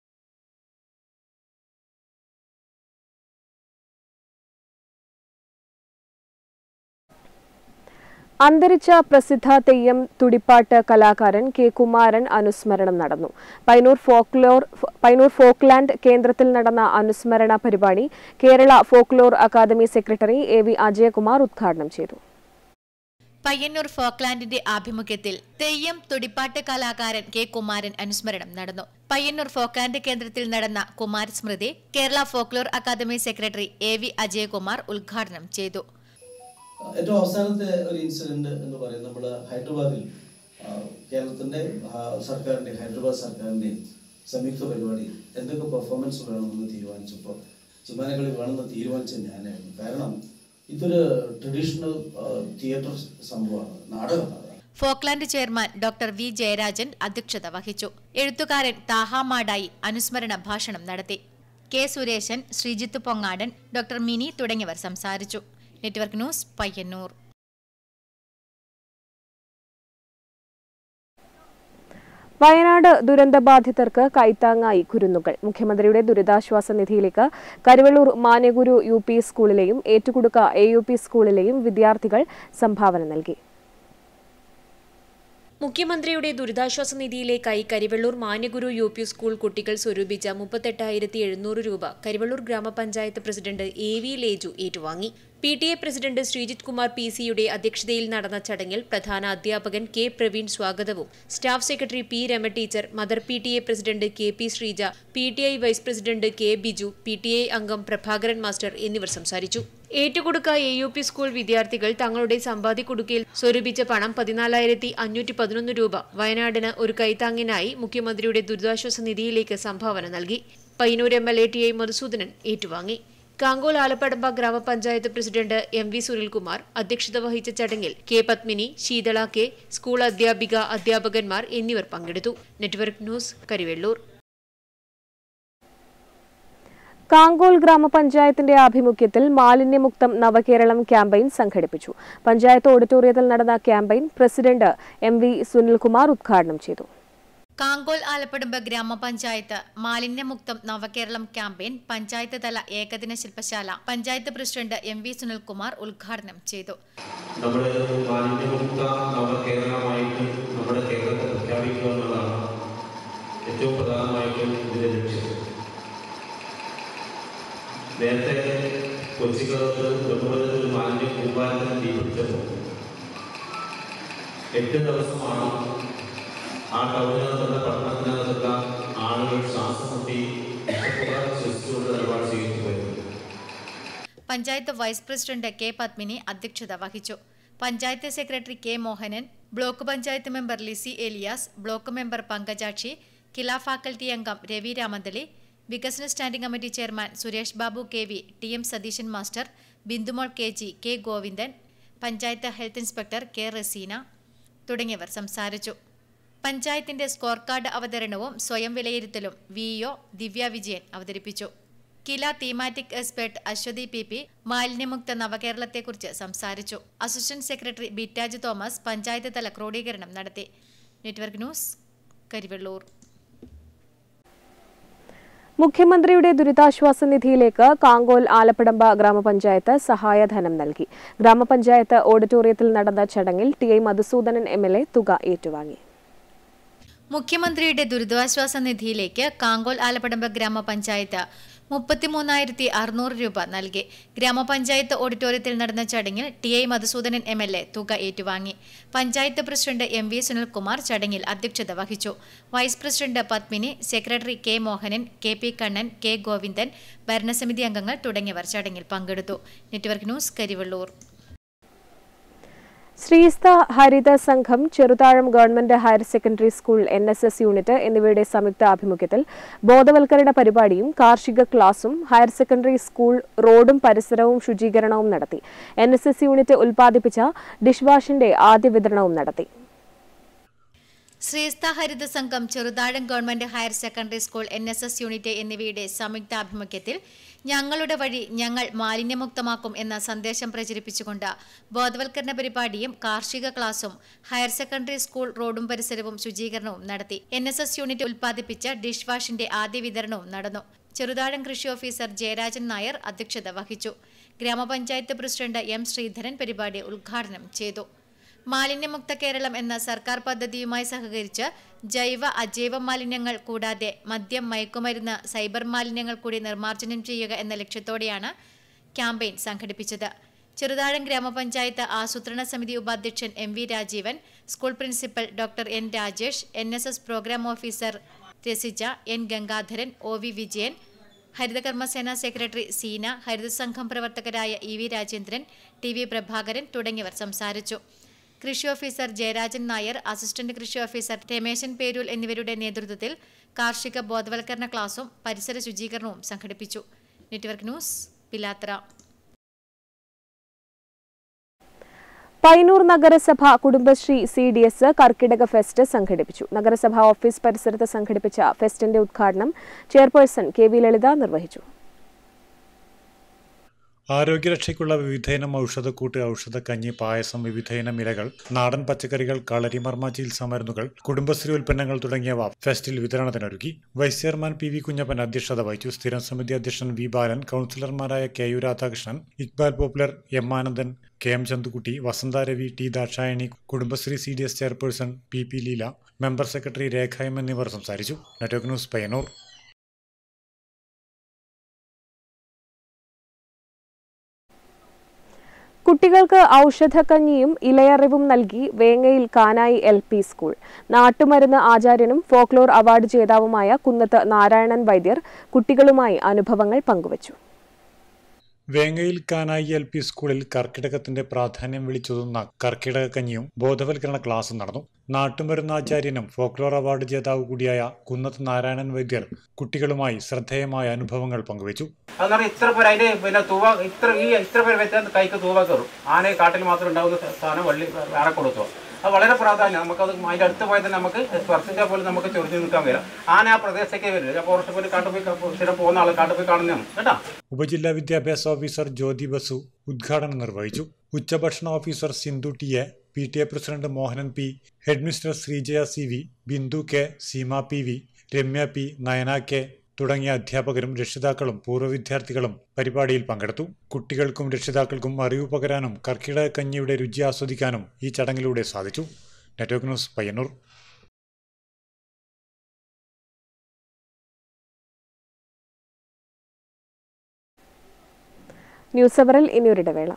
അന്തരിച്ച പ്രസിദ്ധ തെയ്യം തുടിപ്പാട്ട് കലാകാരൻ കെ കുമാരൻ അനുസ്മരണം നടന്നു പൈനൂർ ഫോക്ലോർ പൈനൂർ ഫോക്ലാൻഡ് കേന്ദ്രത്തിൽ നടന്ന അനുസ്മരണ പരിപാടി Kerala folklore academy secretary A V Ajayakumar ഉദ്ഘാടനം ചെയ്തു പയ്യന്നൂർ ഫോക്ലാൻഡിന്റെ ആഭിമുഖ്യത്തിൽ തെയ്യം തുടിപ്പാട്ട് കലാകാരൻ കെ കുമാരൻ അനുസ്മരണം നടന്നു പയ്യന്നൂർ ഫോക്ലാൻഡ് കേന്ദ്രത്തിൽ നടന്ന കുമാര സ്മൃതി Kerala folklore academy secretary A V Ajayakumar ഉദ്ഘാടനം ചെയ്തു ഏറ്റവും അവസാനത്തെ ഒരു ഇൻസിഡന്റ് എന്ന് പറയുന്നത് നമ്മൾ ഹൈദരാബാദിൽ ആ, കേരളത്തിന്റെ ആ, സർക്കാരിന്റെ ഹൈദരാബാദ് സർക്കാരിന്റെയും സംയുക്ത പരിപാടി എന്തൊക്കെ പെർഫോമൻസ് വേണമെന്ന് തീരുമാനിച്ചപ്പോൾ ചിമാനകളി വേണമെന്ന് തീരുമാനിച്ചത് ഞാനായിരുന്നു കാരണം ഇതൊരു ട്രഡീഷണൽ തിയേറ്റർ സംഭവമാണ് നാടകമാണ് Folkland chairman doctor V Jayarajan അധ്യക്ഷത വഹിച്ചു എഴുത്തുകാരൻ താഹ മാടായി അനുസ്മരണ ഭാഷണം നടത്തി കെ സുരേശൻ ശ്രീജിത്ത് പൊങ്ങാടൻ ഡോക്ടർ മിനി തുടങ്ങിയവർ സംസാരിച്ചു നെറ്റ്വർക്ക് ന്യൂസ് പയ്യന്നൂർ വയനാട് ദുരന്തബാധിതർക്ക് കൈത്താങ്ങായി കുരുന്നുകൾ മുഖ്യമന്ത്രിയുടെ ദുരിതാശ്വാസ നിധിയിലേക്ക് കരുവള്ളൂർ മാനഗുരു യു പി സ്കൂളിലെയും ഏറ്റുകുടുക്ക എ യു പി സ്കൂളിലെയും വിദ്യാർത്ഥികൾ സംഭാവന നൽകി മുഖ്യമന്ത്രിയുടെ ദുരിതാശ്വാസ നിധിയിലേക്കായി Karivellur Manyaguru U P school കുട്ടികൾ സ്വരൂപിച്ച മുപ്പത്തെട്ടായിരത്തി എഴുന്നൂറ് രൂപ കരിവള്ളൂർ ഗ്രാമപഞ്ചായത്ത് പ്രസിഡന്റ് എ വി ലേജു ഏറ്റുവാങ്ങി P T A president Sreejith Kumar P സിയുടെ അധ്യക്ഷതയിൽ നടന്ന ചടങ്ങിൽ പ്രധാന അധ്യാപകൻ കെ പ്രവീൺ സ്വാഗതവും staff secretary P Rama teacher mother P T A president K P Sreeja P T I vice president K Biju P T I അംഗം പ്രഭാകരൻ മാസ്റ്റർ എന്നിവർ സംസാരിച്ചു Ettukudukka A U P school വിദ്യാർത്ഥികൾ തങ്ങളുടെ സമ്പാദ്യ കുടുക്കയിൽ സ്വരൂപിച്ച പണം പതിനാലായിരത്തി അഞ്ഞൂറ്റി പതിനൊന്ന് രൂപ വയനാടിന് ഒരു കൈത്താങ്ങിനായി മുഖ്യമന്ത്രിയുടെ ദുരിതാശ്വാസ നിധിയിലേക്ക് സംഭാവന നൽകി Payyanur M L A T I Madhusoodanan ഏറ്റുവാങ്ങി കാങ്കോൽ ആലപ്പടമ്പ ഗ്രാമപഞ്ചായത്ത് പ്രസിഡന്റ് എം വി സുനിൽകുമാർ അധ്യക്ഷത വഹിച്ച ചടങ്ങിൽ K Padmini Sheethala K school അധ്യാപിക അധ്യാപകന്മാർ എന്നിവർ പങ്കെടുത്തു നെറ്റ്വർക്ക് ന്യൂസ് കരിവെള്ളൂർ കാങ്കോൽ ഗ്രാമപഞ്ചായത്തിന്റെ ആഭിമുഖ്യത്തിൽ മാലിന്യമുക്തം നവകേരളം ക്യാമ്പയിൻ സംഘടിപ്പിച്ചു പഞ്ചായത്ത് ഓഡിറ്റോറിയത്തിൽ നടന്ന campaign president M V Sunilkumar ഉദ്ഘാടനം ചെയ്തു കാങ്കോൽ ആലപ്പടുമ്പ് ഗ്രാമപഞ്ചായത്ത് മാലിന്യമുക്തം നവകേരളം ക്യാമ്പയിൻ പഞ്ചായത്ത് തല ഏകദിന ശില്പശാല panchayat president M V Sunilkumar ഉദ്ഘാടനം ചെയ്തു നമ്മുടെ മാലിന്യമുക്ത നവകേരളമായിട്ട് നമ്മുടെ കേരളത്തെ പ്രഖ്യാപിക്കുക എന്നുള്ളതാണ് ഏറ്റവും പ്രധാനമായിട്ടും ഇതിന്റെ ലക്ഷ്യം നേരത്തെ കൊച്ചിക്കകത്ത് ബ്രഹ്മപുരത്തിൽ ഒരു മാലിന്യ കൂമ്പാരത്തിന് തീപിടിച്ചപ്പോൾ എട്ട് ദിവസമാണ് ആ ടൗണിനകത്തുള്ള പട്ടണത്തിനകത്തുള്ള ആളുകൾ ശ്വാസം മുട്ടി വിഷപ്പുക ശ്വസിച്ചുകൊണ്ട് നിലപാട് സ്വീകരിച്ചു പോയത് panchayat vice president K Padmini അധ്യക്ഷത വഹിച്ചു panchayat secretary K Mohanan block panchayat member Lissy Elias block member Pankajakshi KILA faculty അംഗം രവി രാമന്തളി വികസന standing committee chairman Suresh Babu K V T M Satheesan master Bindumol K G K Govindan panchayat health inspector K Raseena തുടങ്ങിയവർ സംസാരിച്ചു പഞ്ചായത്തിന്റെ സ്കോർ കാർഡ് അവതരണവും സ്വയം വിലയിരുത്തലും വിഇഒ ദിവ്യ വിജയൻ അവതരിപ്പിച്ചു KILA thematic expert Aswathi P P മാലിന്യമുക്ത നവകേരളത്തെക്കുറിച്ച് സംസാരിച്ചു അസിസ്റ്റന്റ് സെക്രട്ടറി ബിറ്റാജ് തോമസ് പഞ്ചായത്ത് തല ക്രോഡീകരണം നടത്തി നെറ്റ്വർക്ക് ന്യൂസ് കരിവെള്ളൂർ മുഖ്യമന്ത്രിയുടെ ദുരിതാശ്വാസ നിധിയിലേക്ക് കാങ്കോൽ ആലപ്പടമ്പ ഗ്രാമപഞ്ചായത്ത് സഹായധനം നൽകി ഗ്രാമപഞ്ചായത്ത് ഓഡിറ്റോറിയത്തിൽ നടന്ന ചടങ്ങിൽ T I Madhusoodanan M L A തുക ഏറ്റുവാങ്ങി മുഖ്യമന്ത്രിയുടെ ദുരിതാശ്വാസ നിധിയിലേക്ക് കാങ്കോൽ ആലപ്പടമ്പ ഗ്രാമപഞ്ചായത്ത് മുപ്പത്തിമൂന്നായിരത്തി അറുന്നൂറ് രൂപ നൽകി ഗ്രാമപഞ്ചായത്ത് ഓഡിറ്റോറിയത്തിൽ നടന്ന ചടങ്ങിൽ T I Madhusoodanan M L A തുക ഏറ്റുവാങ്ങി panchayat president M V Sunilkumar ചടങ്ങിൽ അധ്യക്ഷത വഹിച്ചു vice president Padmini secretary K Mohanan K P Kannan K Govindan ഭരണസമിതി അംഗങ്ങൾ തുടങ്ങിയവർ ചടങ്ങിൽ പങ്കെടുത്തു നെറ്റ്വർക്ക് ന്യൂസ് കരിവള്ളൂർ ശ്രീസ്ത ഹരിത സംഘം Cheruthazham government higher secondary school N S S unit എന്നിവയുടെ സംയുക്ത ആഭിമുഖ്യത്തിൽ ബോധവൽക്കരണ പരിപാടിയും കാർഷിക ക്ലാസും ഹയർ സെക്കൻഡറി സ്കൂൾ റോഡും പരിസരവും ശുചീകരണവും നടത്തി എൻ എസ് എസ് യൂണിറ്റ് ഉൽപ്പാദിപ്പിച്ച ഡിഷ് വാഷിന്റെ ആദ്യ വിതരണവും നടത്തി ശ്രീസ്ത ഹരിത സംഘം Cheruthazham government higher secondary school N S S unit എന്നിവയുടെ സംയുക്താഭിമുഖ്യത്തിൽ ഞങ്ങളുടെ വഴി ഞങ്ങൾ മാലിന്യമുക്തമാക്കും എന്ന സന്ദേശം പ്രചരിപ്പിച്ചുകൊണ്ട് ബോധവൽക്കരണ പരിപാടിയും കാർഷിക ക്ലാസും ഹയർ സെക്കൻഡറി സ്കൂൾ റോഡും പരിസരവും ശുചീകരണവും നടത്തി എൻ എസ് എസ് യൂണിറ്റ് ഉൽപ്പാദിപ്പിച്ച ഡിഷ് വാഷിന്റെ ആദ്യ വിതരണവും നടന്നു ചെറുതാഴം കൃഷി ഓഫീസർ ജയരാജൻ നായർ അധ്യക്ഷത വഹിച്ചു ഗ്രാമപഞ്ചായത്ത് പ്രസിഡന്റ് എം ശ്രീധരൻ പരിപാടി ഉദ്ഘാടനം ചെയ്തു മാലിന്യമുക്ത കേരളം എന്ന സർക്കാർ പദ്ധതിയുമായി സഹകരിച്ച് ജൈവ അജൈവ മാലിന്യങ്ങൾ കൂടാതെ മദ്യം മയക്കുമരുന്ന് സൈബർ മാലിന്യങ്ങൾ കൂടി നിർമ്മാർജ്ജനം ചെയ്യുക എന്ന ലക്ഷ്യത്തോടെയാണ് ക്യാമ്പയിൻ സംഘടിപ്പിച്ചത് ചെറുതാഴം ഗ്രാമപഞ്ചായത്ത് ആസൂത്രണ സമിതി ഉപാധ്യക്ഷൻ M V Rajeevan school principal doctor N Rajesh N S S programme officer Rasija N Gangadharan O V Vijayan Harithakarmasena secretary Seena ഹരിതസംഘം പ്രവർത്തകരായ E V Rajendran T V Prabhakaran തുടങ്ങിയവർ സംസാരിച്ചു കൃഷി ഓഫീസർ ജയരാജൻ നായർ അസിസ്റ്റന്റ് കൃഷി ഓഫീസർ രമേശൻ പേരൂൽ എന്നിവരുടെ നേതൃത്വത്തിൽ കാർഷിക ബോധവൽക്കരണ ക്ലാസും പരിസര ശുചീകരണവും സംഘടിപ്പിച്ചു നെറ്റ്വർക്ക് ന്യൂസ് പിലാത്ര പൈനൂർ നഗരസഭ Kudumbashree C D S Karkidaka fest സംഘടിപ്പിച്ചു നഗരസഭ ഓഫീസ് പരിസരത്ത് സംഘടിപ്പിച്ച ഫെസ്റ്റിന്റെ ഉദ്ഘാടനം ചെയർപേഴ്സൺ കെ വി ലളിത നിർവഹിച്ചു ആരോഗ്യരക്ഷയ്ക്കുള്ള വിവിധയിനം ഔഷധക്കൂട്ട് ഔഷധക്കഞ്ഞി പായസം വിവിധയിനം ഇലകൾ നാടൻ പച്ചക്കറികൾ കളരിമർമ്മ ചികിത്സാ മരുന്നുകൾ കുടുംബശ്രീ ഉൽപ്പന്നങ്ങൾ തുടങ്ങിയവ ഫെസ്റ്റിൽ വിതരണത്തിനൊരുക്കി vice chairman P V Kunhappan അധ്യക്ഷത വഹിച്ചു സ്ഥിരം സമിതി അധ്യക്ഷൻ വി ബാലൻ കൗൺസിലർമാരായ K U Radhakrishnan Iqbal popular M Anandan K M Chandukutty Vasantha Ravi T Dakshayani Kudumbashree C D S chairperson P P Leela member secretary Rekha M എന്നിവർ സംസാരിച്ചു നെറ്റ്വർക്ക് ന്യൂസ് പയ്യന്നൂർ കുട്ടികൾക്ക് ഔഷധക്കഞ്ഞിയും ഇലയറിവും നൽകി വേങ്ങയിൽ കാനായി എൽ പി സ്കൂൾ നാട്ടുമരുന്ന് ആചാര്യനും ഫോക്ലോർ അവാർഡ് ജേതാവുമായ കുന്നത്ത് നാരായണൻ വൈദ്യർ കുട്ടികളുമായി അനുഭവങ്ങൾ പങ്കുവച്ചു വേങ്ങയിൽ കാനായി എൽ പി സ്കൂളിൽ കർക്കിടകത്തിന്റെ പ്രാധാന്യം വിളിച്ചൊതുന്ന കർക്കിടക കഞ്ഞിയും ബോധവൽക്കരണ ക്ലാസും നടന്നു നാട്ടുമരുന്നാചാര്യനും ഫോക്ലോർ അവാർഡ് ജേതാവ് കൂടിയായ കുന്നത്ത് നാരായണൻ വൈദ്യർ കുട്ടികളുമായി ശ്രദ്ധേയമായ അനുഭവങ്ങൾ പങ്കുവച്ചു അതെന്ന് ഇത്ര പേര് അതിന്റെ പിന്നെ തൂവ ഇത്ര ഈ ഇത്ര പേര് വെച്ചാൽ കൈക്ക് തൂവ കയറും ആന കാട്ടിൽ മാത്രം ഉണ്ടാവുന്ന സാധനം വള്ളി വേറെ കൊടുത്തു അത് വളരെ പ്രാധാന്യം നമുക്കത് അതിന്റെ അടുത്ത് പോയാൽ തന്നെ നമുക്ക് സ്പർശിച്ചാൽ പോലും നമുക്ക് ചൊറിഞ്ഞു നിൽക്കാൻ വരാം ആന ആ പ്രദേശത്തേക്ക് വരില്ല ഫോറസ്റ്റ് പോയി കാട്ടിൽ പോയി സ്ഥിരം പോകുന്ന ആൾ കാട്ടിൽ പോയി കാണുന്നതാണ് കേട്ടോ ഉപജില്ലാ വിദ്യാഭ്യാസ ഓഫീസർ ജ്യോതി ബസു ഉദ്ഘാടനം നിർവഹിച്ചു ഉച്ചഭക്ഷണ officer Sindhu T A P T A president Mohanan P headmistress Sreejaya C V Bindu K Seema P V Ramya P Nayana K തുടങ്ങിയ അധ്യാപകരും രക്ഷിതാക്കളും പൂർവ്വ വിദ്യാർത്ഥികളും പരിപാടിയിൽ പങ്കെടുത്തു കുട്ടികൾക്കും രക്ഷിതാക്കൾക്കും അറിവ് പകരാനും കർക്കിടക കഞ്ഞിയുടെ രുചി ആസ്വദിക്കാനും ഈ ചടങ്ങിലൂടെ സാധിച്ചു നെറ്റ്വർക്ക് ന്യൂസ് പയ്യന്നൂർ ന്യൂസ് അവറിൽ ഇനിയൊരിടവേള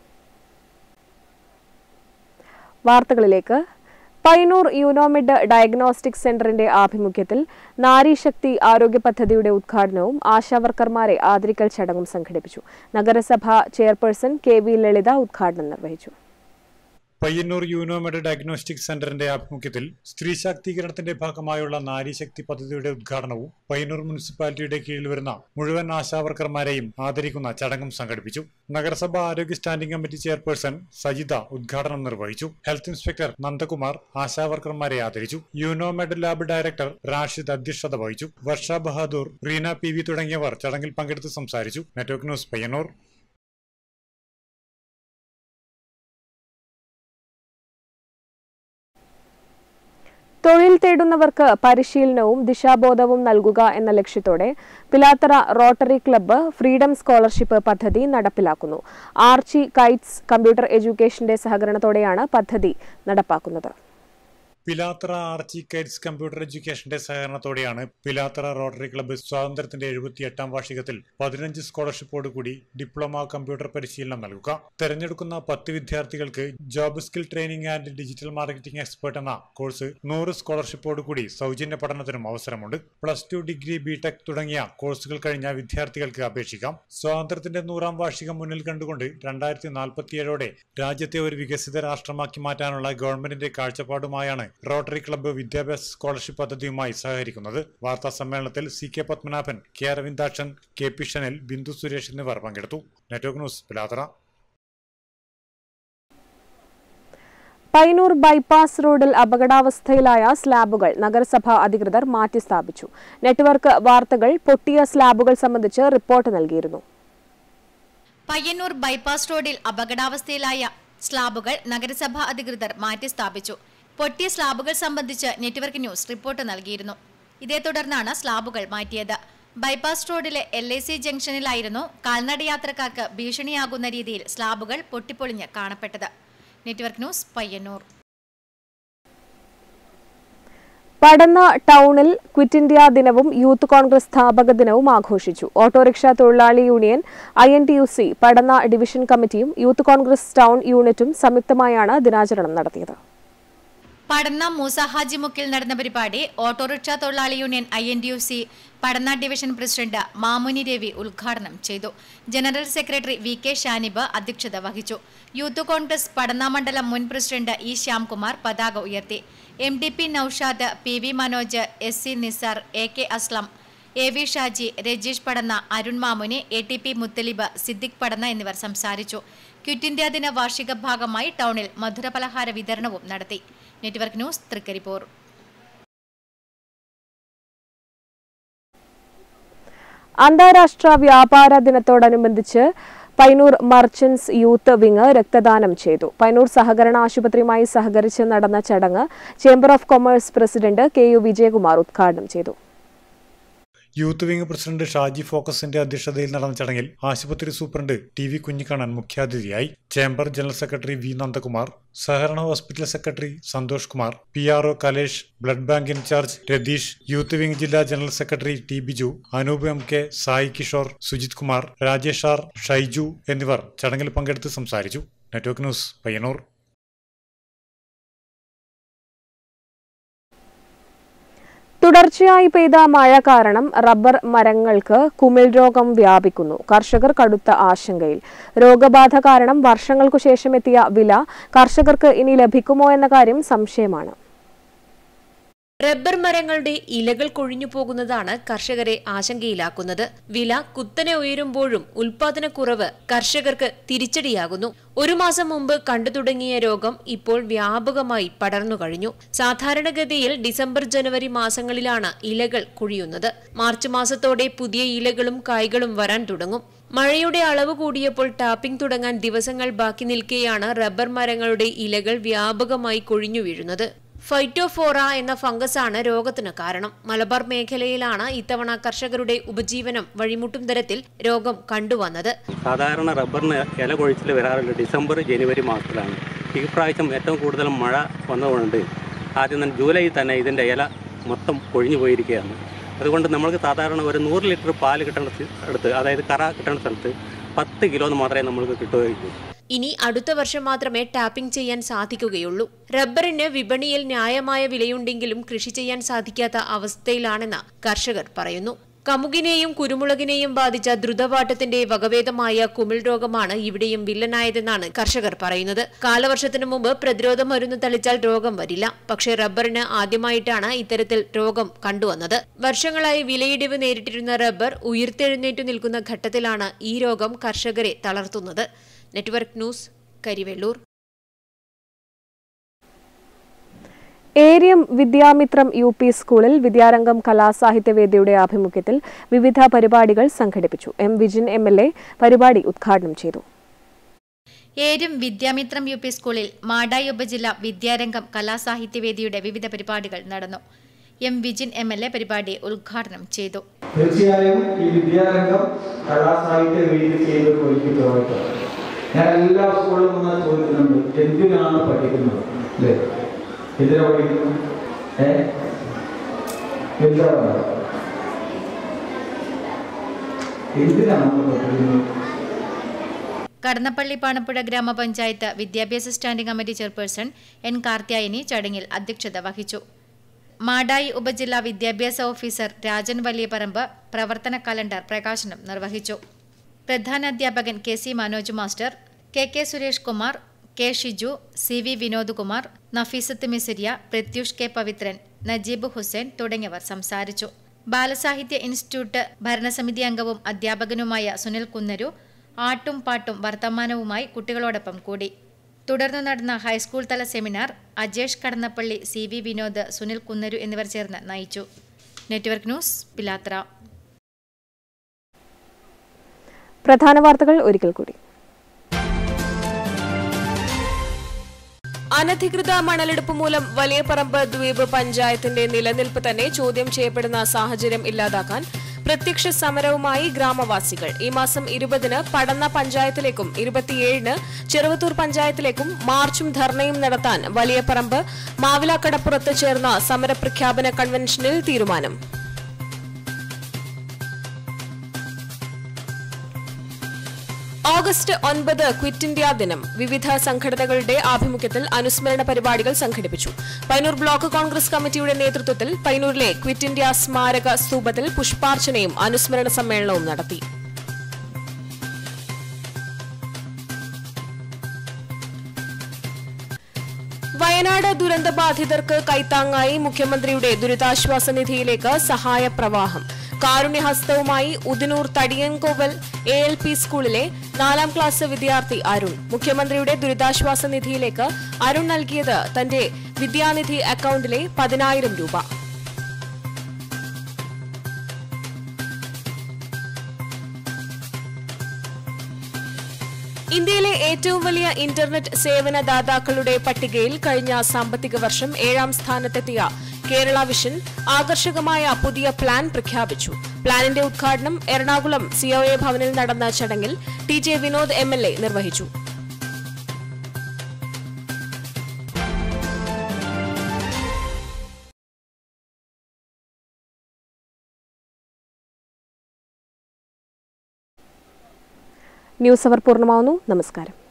വാർത്തകളിലേക്ക് പൈനൂർ യൂനോമിഡ് ഡയഗ്നോസ്റ്റിക് സെന്ററിന്റെ ആഭിമുഖ്യത്തിൽ നാരീശക്തി ആരോഗ്യ പദ്ധതിയുടെ ഉദ്ഘാടനവും ആശാവർക്കർമാരെ ആദരിക്കൽ ചടങ്ങും സംഘടിപ്പിച്ചു നഗരസഭ ചെയർപേഴ്സൺ കെ വി ലളിത ഉദ്ഘാടനം നിർവഹിച്ചു പയ്യന്നൂർ യൂനോമെഡ് ഡയഗ്നോസ്റ്റിക് സെന്ററിന്റെ ആഭിമുഖ്യത്തിൽ സ്ത്രീ ശാക്തീകരണത്തിന്റെ ഭാഗമായുള്ള നാരീശക്തി പദ്ധതിയുടെ ഉദ്ഘാടനവും പയ്യന്നൂർ മുനിസിപ്പാലിറ്റിയുടെ കീഴിൽ വരുന്ന മുഴുവൻ ആശാവർക്കർമാരെയും ആദരിക്കുന്ന ചടങ്ങും സംഘടിപ്പിച്ചു നഗരസഭ ആരോഗ്യ സ്റ്റാൻഡിംഗ് കമ്മിറ്റി ചെയർപേഴ്സൺ സജിത ഉദ്ഘാടനം നിർവഹിച്ചു ഹെൽത്ത് ഇൻസ്പെക്ടർ നന്ദകുമാർ ആശാവർക്കർമാരെ ആദരിച്ചു യൂനോമെഡ് ലാബ് ഡയറക്ടർ റാഷിദ് അധ്യക്ഷത വഹിച്ചു വർഷ ബഹാദൂർ റീന പി വി തുടങ്ങിയവർ ചടങ്ങിൽ പങ്കെടുത്ത് സംസാരിച്ചു നെറ്റ്വർക്ക് ന്യൂസ് പയ്യന്നൂർ തൊഴിൽ തേടുന്നവർക്ക് പരിശീലനവും ദിശാബോധവും നൽകുക എന്ന ലക്ഷ്യത്തോടെ Pilathara Rotary Club freedom scholarship പദ്ധതി നടപ്പിലാക്കുന്നു ആർച്ചി കൈറ്റ്സ് കമ്പ്യൂട്ടർ എഡ്യൂക്കേഷന്റെ സഹകരണത്തോടെയാണ് പദ്ധതി നടപ്പാക്കുന്നത് പിലാത്തറ ആർച്ചി കൈറ്റ്സ് കമ്പ്യൂട്ടർ എഡ്യൂക്കേഷന്റെ സഹകരണത്തോടെയാണ് പിലാത്തറ റോട്ടറി ക്ലബ്ബ് സ്വാതന്ത്ര്യത്തിന്റെ എഴുപത്തിയെട്ടാം വാർഷികത്തിൽ പതിനഞ്ച് സ്കോളർഷിപ്പോട് കൂടി ഡിപ്ലോമ കമ്പ്യൂട്ടർ പരിശീലനം നൽകുക തെരഞ്ഞെടുക്കുന്ന പത്ത് വിദ്യാർത്ഥികൾക്ക് job skill training and digital marketing expert എന്ന കോഴ്സ് നൂറ് സ്കോളർഷിപ്പോട് കൂടി സൗജന്യ പഠനത്തിനും അവസരമുണ്ട് പ്ലസ് ടു ഡിഗ്രി ബിടെക് തുടങ്ങിയ കോഴ്സുകൾ കഴിഞ്ഞ വിദ്യാർത്ഥികൾക്ക് അപേക്ഷിക്കാം സ്വാതന്ത്ര്യത്തിന്റെ നൂറാം വാർഷികം മുന്നിൽ കണ്ടുകൊണ്ട് രണ്ടായിരത്തി നാൽപ്പത്തിയേഴോടെ രാജ്യത്തെ ഒരു വികസിത രാഷ്ട്രമാക്കി മാറ്റാനുള്ള ഗവൺമെന്റിന്റെ കാഴ്ചപ്പാടുമായാണ് റോട്ടറി ക്ലബ്ബ് വിദ്യാഭ്യാസ സ്കോളർഷിപ്പ് പദ്ധതിയുമായി സഹകരിക്കുന്നത് വാർത്താ സമ്മേളനത്തിൽ C K Padmanabhan K Aravindakshan K P Shanil Bindu Suresh എന്നിവർ പങ്കെടുത്തു network news Pilathara Payyanur bypass റോഡിൽ അപകടാവസ്ഥയിലായ സ്ലാബുകൾ നഗരസഭ അധികൃതർ മാറ്റിസ്ഥാപിച്ചു നെറ്റ്വർക്ക് വാർത്തകൾ പൊട്ടിയ സ്ലാബുകൾ സംബന്ധിച്ച് റിപ്പോർട്ട് നൽകിയിരുന്നു പയ്യന്നൂർ ബൈപ്പാസ് റോഡിൽ അപകടാവസ്ഥയിലായ സ്ലാബുകൾ നഗരസഭാ അധികൃതർ മാറ്റിസ്ഥാപിച്ചു പൊട്ടിയ സ്ലാബുകൾ സംബന്ധിച്ച് നെറ്റ്വർക്ക് ന്യൂസ് റിപ്പോർട്ട് നൽകിയിരുന്നു ഇതേ തുടർന്നാണ് സ്ലാബുകൾ മാറ്റിയത് ബൈപ്പാസ് റോഡിലെ എൽ ഐ സി ജംഗ്ഷനിലായിരുന്നു കാൽനട യാത്രക്കാർക്ക് ഭീഷണിയാകുന്ന രീതിയിൽ സ്ലാബുകൾ പൊട്ടിപ്പൊളിഞ്ഞ് കാണപ്പെട്ടത് നെറ്റ്വർക്ക് ന്യൂസ് പയ്യന്നൂർ പടന്ന ടൗണിൽ ക്വിറ്റ് ഇന്ത്യ ദിനവും യൂത്ത് കോൺഗ്രസ് സ്ഥാപക ദിനവും ആഘോഷിച്ചു ഓട്ടോറിക്ഷ തൊഴിലാളി union I N T U C Padanna division കമ്മിറ്റിയും യൂത്ത് കോൺഗ്രസ് ടൗൺ യൂണിറ്റും സംയുക്തമായാണ് ദിനാചരണം നടത്തിയത് പടന്ന മൂസ ഹാജിമുക്കിൽ നടന്ന പരിപാടി ഓട്ടോറിക്ഷ തൊഴിലാളി union I N D U C Padanna division president Mamuni Ravi ഉദ്ഘാടനം ചെയ്തു general secretary V K Shanib അധ്യക്ഷത വഹിച്ചു യൂത്ത് കോൺഗ്രസ് പടന്ന മണ്ഡലം മുൻ പ്രസിഡന്റ് ഇ ശ്യാംകുമാർ പതാക ഉയർത്തി M D P Naushad P V Manoj S C Nisar A K Aslam A V Shaji Rajeesh Padanna Arun Mamuni A T P Muthalib Siddique Padanna എന്നിവർ സംസാരിച്ചു ക്വിറ്റ് ഇന്ത്യ ദിന വാർഷിക ഭാഗമായി ടൗണിൽ മധുരപലഹാര വിതരണവും നടത്തി നെറ്റ്വർക്ക് ന്യൂസ് തൃക്കരിപ്പൂർ അന്താരാഷ്ട്ര വ്യാപാര ദിനത്തോടനുബന്ധിച്ച് പൈനൂർ മർച്ചന്റ്സ് യൂത്ത് വിങ് രക്തദാനം ചെയ്തു പൈനൂർ സഹകരണ ആശുപത്രിയുമായി സഹകരിച്ച് നടന്ന ചടങ്ങ് chamber of commerce president K U Vijayakumar ഉദ്ഘാടനം ചെയ്തു യൂത്ത് വിംഗ് പ്രസിഡന്റ് ഷാജി ഫോക്കസിന്റെ അധ്യക്ഷതയിൽ നടന്ന ചടങ്ങിൽ ആശുപത്രി സൂപ്രണ്ട് ടി വി കുഞ്ഞിക്കണ്ണൻ മുഖ്യാതിഥിയായി chamber general secretary V Nandakumar സഹകരണ hospital secretary Santhosh Kumar P R O Kalesh blood bank in-charge Ratheesh youth wing ജില്ലാ general secretary T Biju Anoop M K Sai Kishore Sujith Kumar Rajesh R Shaiju എന്നിവർ ചടങ്ങിൽ പങ്കെടുത്ത് സംസാരിച്ചു നെറ്റ്വർക്ക് ന്യൂസ് പയ്യന്നൂർ തുടർച്ചയായി പെയ്ത മഴ കാരണം റബ്ബർ മരങ്ങൾക്ക് കുമിൾ രോഗം വ്യാപിക്കുന്നു കർഷകർ കടുത്ത ആശങ്കയിൽ രോഗബാധ കാരണം വർഷങ്ങൾക്കു ശേഷം എത്തിയ വില കർഷകർക്ക് ഇനി ലഭിക്കുമോ എന്ന കാര്യം സംശയമാണ് റബ്ബർ മരങ്ങളുടെ ഇലകൾ കൊഴിഞ്ഞു പോകുന്നതാണ് കർഷകരെ ആശങ്കയിലാക്കുന്നത് വില കുത്തനെ ഉയരുമ്പോഴും ഉൽപാദനക്കുറവ് കർഷകർക്ക് തിരിച്ചടിയാകുന്നു ഒരു മാസം മുമ്പ് കണ്ടു തുടങ്ങിയ രോഗം ഇപ്പോൾ വ്യാപകമായി പടർന്നു കഴിഞ്ഞു സാധാരണഗതിയിൽ ഡിസംബർ ജനുവരി മാസങ്ങളിലാണ് ഇലകൾ കൊഴിയുന്നത് മാർച്ച് മാസത്തോടെ പുതിയ ഇലകളും കായ്കളും വരാൻ തുടങ്ങും മഴയുടെ അളവ് കൂടിയപ്പോൾ ടാപ്പിംഗ് തുടങ്ങാൻ ദിവസങ്ങൾ ബാക്കി നിൽക്കെയാണ് റബ്ബർ മരങ്ങളുടെ ഇലകൾ വ്യാപകമായി കൊഴിഞ്ഞു വീഴുന്നത് ഫൈറ്റോഫോറ എന്ന ഫംഗസാണ് രോഗത്തിന് കാരണം മലബാർ മേഖലയിലാണ് ഇത്തവണ കർഷകരുടെ ഉപജീവനം വഴിമുട്ടും തരത്തിൽ രോഗം കണ്ടുവന്നത് സാധാരണ റബ്ബറിന് ഇല കൊഴിച്ചിൽ വരാറുണ്ട് ഡിസംബർ ജനുവരി മാസത്തിലാണ് ഈ പ്രാവശ്യം ഏറ്റവും കൂടുതൽ മഴ വന്നതുകൊണ്ട് ആദ്യം തന്നെ ജൂലൈ തന്നെ ഇതിൻ്റെ ഇല മൊത്തം കൊഴിഞ്ഞു പോയിരിക്കുകയാണ് അതുകൊണ്ട് നമ്മൾക്ക് സാധാരണ ഒരു നൂറ് ലിറ്റർ പാല് കിട്ടുന്ന സ്ഥ- അടുത്ത് അതായത് കറ കിട്ടുന്ന സ്ഥലത്ത് പത്ത് കിലോ മാത്രമേ നമ്മൾക്ക് കിട്ടുകയുള്ളൂ ഇനി അടുത്ത വർഷം മാത്രമേ ടാപ്പിംഗ് ചെയ്യാൻ സാധിക്കുകയുള്ളൂ റബ്ബറിന് വിപണിയിൽ ന്യായമായ വിലയുണ്ടെങ്കിലും കൃഷി ചെയ്യാൻ സാധിക്കാത്ത അവസ്ഥയിലാണെന്ന് കർഷകർ പറയുന്നു കമുകിനെയും കുരുമുളകിനെയും ബാധിച്ച ദ്രുതവാട്ടത്തിന്റെ വകഭേദമായ കുമിൾ രോഗമാണ് ഇവിടെയും വില്ലനായതെന്നാണ് കർഷകർ പറയുന്നത് കാലവർഷത്തിനു മുമ്പ് പ്രതിരോധ മരുന്ന് തളിച്ചാൽ രോഗം വരില്ല പക്ഷേ റബ്ബറിന് ആദ്യമായിട്ടാണ് ഇത്തരത്തിൽ രോഗം കണ്ടുവന്നത് വർഷങ്ങളായി വിലയിടിവ് നേരിട്ടിരുന്ന റബ്ബർ ഉയർത്തെഴുന്നേറ്റു നിൽക്കുന്ന ഘട്ടത്തിലാണ് ഈ രോഗം കർഷകരെ തളർത്തുന്നത് നെറ്റ്വർക്ക് ന്യൂസ് കരിവെള്ളൂർ ഏരിയം വിദ്യാമിത്രം യു പി സ്കൂളിൽ വിദ്യാരംഗം കലാസാഹിത്യവേദിയുടെ ആഭിമുഖ്യത്തിൽ വിവിധ പരിപാടികൾ സംഘടിപ്പിച്ചു M Vijin M L A പരിപാടി ഉദ്ഘാടനം ചെയ്തു ഏരും വിദ്യാമിത്രം യു പി സ്കൂളിൽ മാടായി ഉപജില്ല വിദ്യാരംഗം കലാസാഹിത്യവേദിയുടെ വിവിധ പരിപാടികൾ നടന്നു M Vijin M L A പരിപാടി ഉദ്ഘാടനം ചെയ്തു തീർച്ചയായും ഈ വിദ്യാരംഗം കലാസാഹിത്യ വേദി ചെയ്ത് ഒരുക്കിയിട്ടുള്ളവർക്ക് ഞാൻ എല്ലാ സ്കൂളിലും നിന്ന് ചോദിക്കുന്നുണ്ട് എന്തിനാണ് പഠിക്കുന്നത് അല്ലേ എന്തിനാ പഠിക്കുന്നത് ഏ എന്താണ് എന്തിനാണ് നമ്മൾ പഠിക്കുന്നത് കടന്നപ്പള്ളി പാണപ്പുഴ ഗ്രാമപഞ്ചായത്ത് വിദ്യാഭ്യാസ standing committee chairperson N Karthyayani ചടങ്ങിൽ അധ്യക്ഷത വഹിച്ചു മാടായി ഉപജില്ലാ വിദ്യാഭ്യാസ ഓഫീസർ രാജൻ വലിയപറമ്പ് പ്രവർത്തന കലണ്ടർ പ്രകാശനം നിർവഹിച്ചു പ്രധാനാധ്യാപകൻ K C Manoj master K K Suresh Kumar K Shiju C V Vinod Kumar Nafeesath Misiriya Pratyush K Pavithran Najeeb Hussain തുടങ്ങിയവർ സംസാരിച്ചു ബാലസാഹിത്യ ഇൻസ്റ്റിറ്റ്യൂട്ട് ഭരണസമിതി അംഗവും അധ്യാപകനുമായ സുനിൽ കുന്നരു ആട്ടും പാട്ടും വർത്തമാനവുമായി കുട്ടികളോടൊപ്പം കൂടി തുടർന്ന് നടന്ന ഹൈസ്കൂൾ തല seminar Ajesh Kadannappally C V Vinod Sunil Kunnaru എന്നിവർ ചേർന്ന് നയിച്ചു നെറ്റ്വർക്ക് ന്യൂസ് പിലാത്ര പ്രധാന വാർത്തകൾ ഒരിക്കൽ കൂടി അനധികൃത മണലെടുപ്പ് മൂലം വലിയപറമ്പ് ദ്വീപ് പഞ്ചായത്തിന്റെ നിലനിൽപ്പ് തന്നെ ചോദ്യം ചെയ്യപ്പെടുന്ന സാഹചര്യം ഇല്ലാതാക്കാൻ പ്രത്യക്ഷ സമരവുമായി ഗ്രാമവാസികൾ ഈ മാസം ഇരുപതിന് പടന്ന പഞ്ചായത്തിലേക്കും ഇരുപത്തിയേഴിന് ചെറുവത്തൂർ പഞ്ചായത്തിലേക്കും മാർച്ചും ധർണയും നടത്താൻ വലിയപറമ്പ് മാവിലാക്കടപ്പുറത്ത് ചേർന്ന സമരപ്രഖ്യാപന കൺവെൻഷനിൽ തീരുമാനം ഓഗസ്റ്റ് ഒൻപത് ക്വിറ്റ് ഇന്ത്യ ദിനം വിവിധ സംഘടനകളുടെ ആഭിമുഖ്യത്തിൽ അനുസ്മരണ പരിപാടികൾ സംഘടിപ്പിച്ചു പൈനൂർ ബ്ലോക്ക് കോൺഗ്രസ് കമ്മിറ്റിയുടെ നേതൃത്വത്തിൽ പൈനൂരിലെ ക്വിറ്റ് ഇന്ത്യ സ്മാരക സ്തൂപത്തിൽ പുഷ്പാർച്ചനയും അനുസ്മരണ സമ്മേളനവും നടത്തി വയനാട് ദുരന്തബാധിതർക്ക് കൈത്താങ്ങായി മുഖ്യമന്ത്രിയുടെ ദുരിതാശ്വാസ നിധിയിലേക്ക് സഹായ പ്രവാഹം കാരുണ്യഹസ്തവുമായി Udinur Thadiyankoval A L P സ്കൂളിലെ നാലാം ക്ലാസ് വിദ്യാർത്ഥി അരുൺ മുഖ്യമന്ത്രിയുടെ ദുരിതാശ്വാസ നിധിയിലേക്ക് അരുൺ നൽകിയത് തന്റെ വിദ്യാനിധി അക്കൗണ്ടിലെ പതിനായിരം രൂപ ഇന്ത്യയിലെ ഏറ്റവും വലിയ ഇന്റർനെറ്റ് സേവന ദാതാക്കളുടെ പട്ടികയിൽ കഴിഞ്ഞ സാമ്പത്തിക വർഷം ഏഴാം സ്ഥാനത്തെത്തിയ കേരള വിഷൻ ആകർഷകമായ പുതിയ പ്ലാൻ പ്രഖ്യാപിച്ചു പ്ലാനിന്റെ ഉദ്ഘാടനം എറണാകുളം സിഒഎ ഭവനിൽ നടന്ന ചടങ്ങിൽ T J Vinod M L A നിർവഹിച്ചു ന്യൂസ് അവർ പൂർണ്ണമാവുന്നു നമസ്കാരം